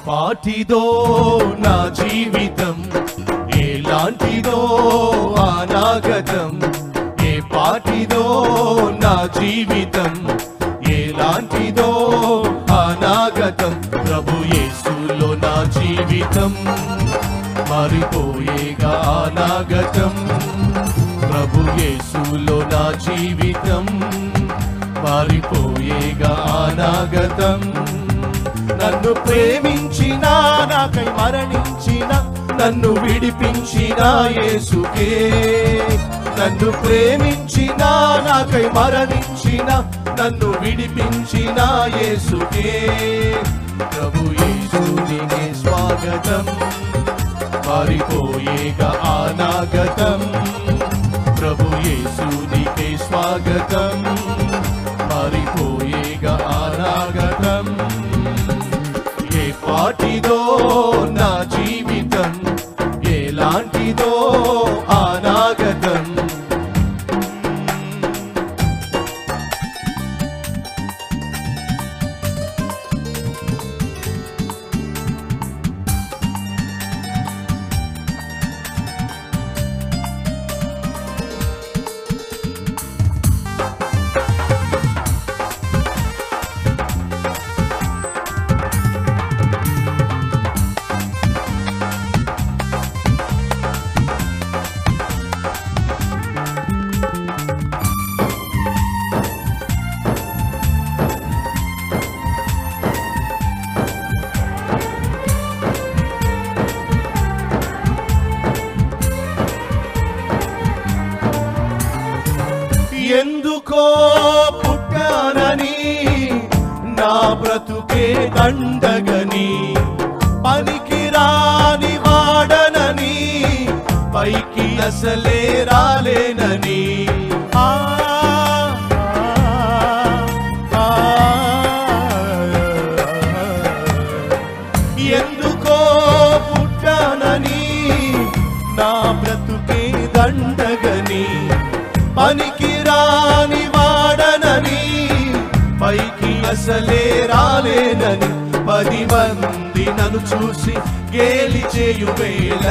పాటిదో నా జీవితం ఎలాంటిదో అనాగతం ఏ పాటిదో నా జీవితం ఎలాంటిదో అనాగతం ప్రభు యేసులో నా జీవితం మారిపోయేగా అనాగతం ప్రభు యేసులో నా జీవితం మారిపోయేగా అనాగతం నన్ను ప్రేమించిన నాకై మరణించిన నన్ను విడిపించిన యేసుకే నన్ను ప్రేమించిన నాకై మరణించిన నన్ను విడిపించిన యేసుకే ప్రభు యేసునికే స్వాగతం మారిపోయేగా అనాగతం ప్రభు యేసునికే స్వాగతం మారిపోయేగా అనాగతం ఏ పాటిదో నా జీవితం ఎలాంటిదో అనాగతం ఎందుకో పుట్టానని నా బ్రతుకే దండగని పనికి రాని వాడనని పైకి అసలే రాలేనని ఆ, ఆ, ఆ. ఎందుకో పుట్టానని నా బ్రతుకే దండగని పనికి రాని వాడనని పైకి అసలే రాలేనని పది మంది నన్ను చూసి గేలి చేయు వేళ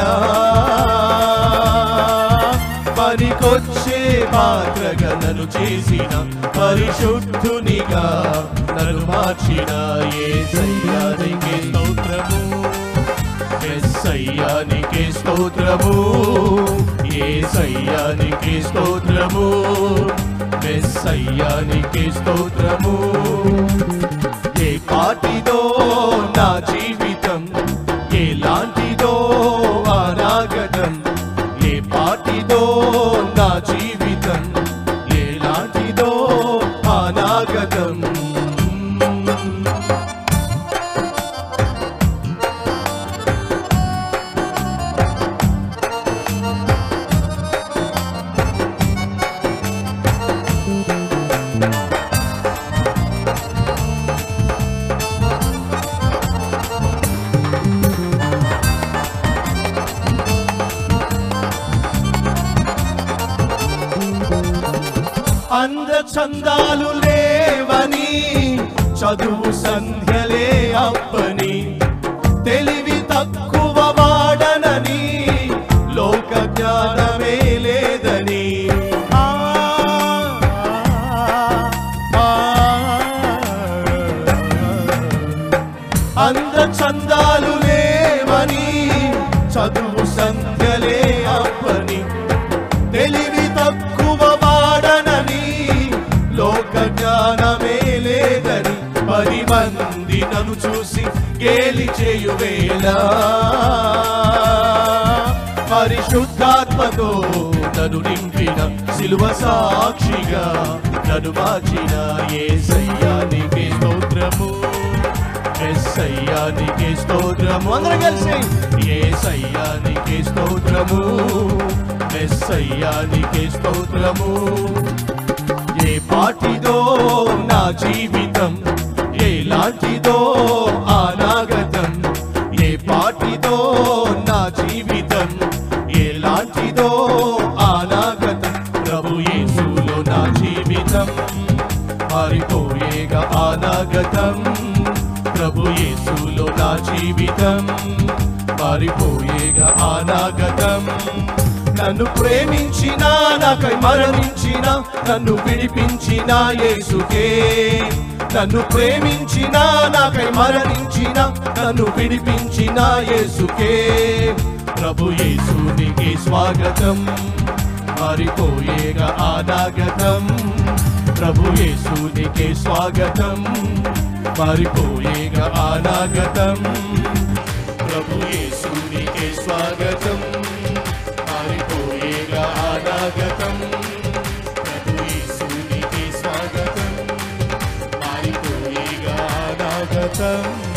పనికొచ్చే పాత్రగా నన్ను చేసిన పరిశుద్ధునిగా నన్ను మార్చిన ఏ సయ్యానికి స్తోత్రము ఎస్సయ్యానికి స్తోత్రము ఏ సయ్యానికి స్తోత్రము ఎస్సయ్యానికి స్తోత్రము ఏ పాటిదో నా జీవితం ఎలాంటిదో అనాగతం ఏ పాటిదో నా జీవితం ఎలాంటిదో అనాగతం అంద చందాలు లేవని చదువు సంధ్యలే అప్పని తెలివి తక్కువ వాడనని లోక జ్ఞానమే లేదని ఆ, ఆ, అంద చందాలు లేవని చదువు సంధ్యలే అప్పని తెలివి తక్కువ వాడనని లోక జ్ఞానమే లేదని పది మంది నన్ను చూసి గేలి చేయు వేళ పరిశుద్ధాత్మతో నన్ను నింపిన సిలువ సాక్షిగా నన్ను మార్చిన ఏ సయ్యానికి స్తోత్రము ఎస్సయ్యానికి స్తోత్రము అందరం కలిసి ఏ సయ్యానికి స్తోత్రము ఎస్సయ్యానికి స్తోత్రము ఏ పాటిదో నా జీవితం ఎలాంటిదో అనాగతం ఏ పాటిదో నా జీవితం ఎలాంటిదో అనాగతం ప్రభు యేసులో నా జీవితం మారిపోయేగా అనాగతం ప్రభు యేసులో నా జీవితం మారిపోయేగా అనాగతం నన్ను ప్రేమించిన నాకై మరణించిన నన్ను విడిపించిన యేసుకే నన్ను ప్రేమించిన నాకై మరణించిన నన్ను విడిపించిన యేసుకే ప్రభు యేసునికి స్వాగతం మారిపోయేగా అనాగతం ప్రభు యేసునికి స్వాగతం మారిపోయేగా అనాగతం ప్రభు యేసునికి స్వాగతం మారిపోయేగా అనాగతం ప్రభు యేసునికి స్వాగతం మారిపోయేగా అనాగతం